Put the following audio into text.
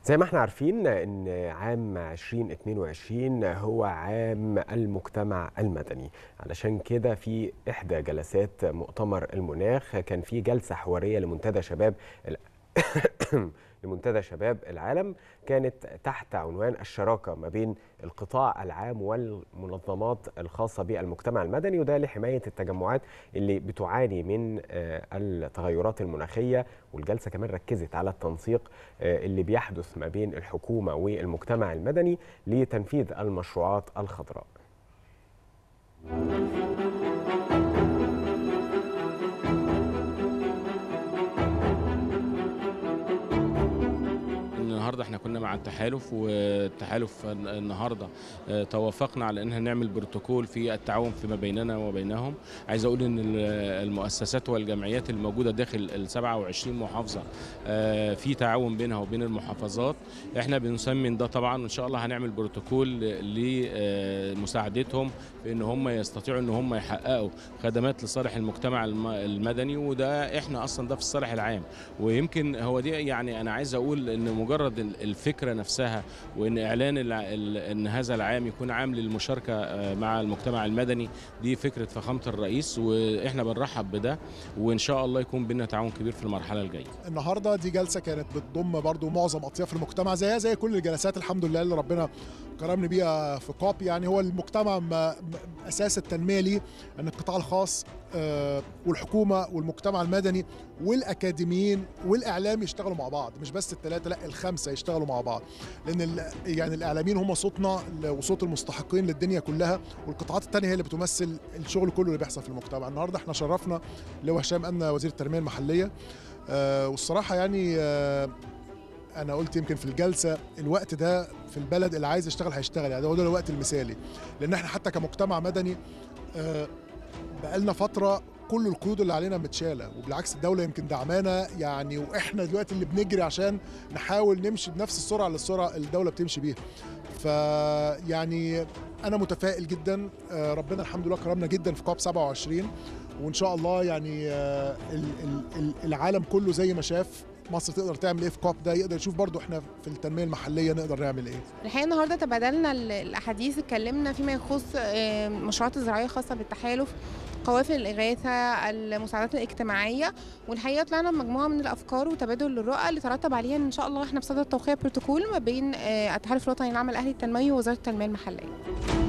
زي ما احنا عارفين ان عام 2022 هو عام المجتمع المدني علشان كده في احدى جلسات مؤتمر المناخ كان في جلسه حواريه لمنتدى شباب لمنتدى شباب العالم كانت تحت عنوان الشراكه ما بين القطاع العام والمنظمات الخاصه بالمجتمع المدني وده لحمايه التجمعات اللي بتعاني من التغيرات المناخيه والجلسه كمان ركزت على التنسيق اللي بيحدث ما بين الحكومه والمجتمع المدني لتنفيذ المشروعات الخضراء. النهارده احنا كنا مع التحالف والتحالف النهارده توافقنا على ان نعمل بروتوكول في التعاون فيما بيننا وبينهم عايز اقول ان المؤسسات والجمعيات الموجوده داخل ال 27 محافظه في تعاون بينها وبين المحافظات احنا بنسمي ده طبعا وان شاء الله هنعمل بروتوكول لمساعدتهم في ان هم يستطيعوا ان هم يحققوا خدمات لصالح المجتمع المدني وده احنا اصلا ده في الصالح العام ويمكن هو دي يعني انا عايز اقول ان مجرد الفكره نفسها وان اعلان ان هذا العام يكون عام للمشاركه مع المجتمع المدني دي فكره فخامه الرئيس واحنا بنرحب بده وان شاء الله يكون بينا تعاون كبير في المرحله الجايه. النهارده دي جلسه كانت بتضم برضو معظم اطياف المجتمع زيها زي كل الجلسات الحمد لله اللي ربنا كرمني بيها في كوب يعني هو المجتمع ما اساس التنميه ليه ان القطاع الخاص والحكومه والمجتمع المدني والاكاديميين والاعلام يشتغلوا مع بعض مش بس الثلاثه لا الخمسه يشتغلوا مع بعض لان يعني الاعلاميين هم صوتنا وصوت المستحقين للدنيا كلها والقطاعات الثانيه هي اللي بتمثل الشغل كله اللي بيحصل في المجتمع النهارده احنا شرفنا لو هشام امنا وزير التنميه المحليه والصراحه يعني انا قلت يمكن في الجلسه الوقت ده في البلد اللي عايز يشتغل هيشتغل يعني هو ده الوقت المثالي لان احنا حتى كمجتمع مدني بقالنا فتره كل القيود اللي علينا متشاله وبالعكس الدوله يمكن دعمانا يعني واحنا دلوقتي اللي بنجري عشان نحاول نمشي بنفس السرعه اللي السرعه الدوله بتمشي بيها فيعني انا متفائل جدا ربنا الحمد لله كرمنا جدا في كوب 27 وان شاء الله يعني العالم كله زي ما شاف مصر تقدر تعمل ايه في كوب ده يقدر يشوف برضو احنا في التنميه المحليه نقدر نعمل ايه الحقيقه النهارده تبادلنا الاحاديث اتكلمنا فيما يخص المشروعات الزراعيه الخاصه بالتحالف قوافل الإغاثة المساعدات الاجتماعية والحقيقة طلعنا بمجموعة من الأفكار وتبادل الرؤى اللي ترتب عليها إن شاء الله إحنا بصدد توقيع بروتوكول ما بين التحالف الوطني للعمل الأهلي التنموي ووزارة التنمية المحلية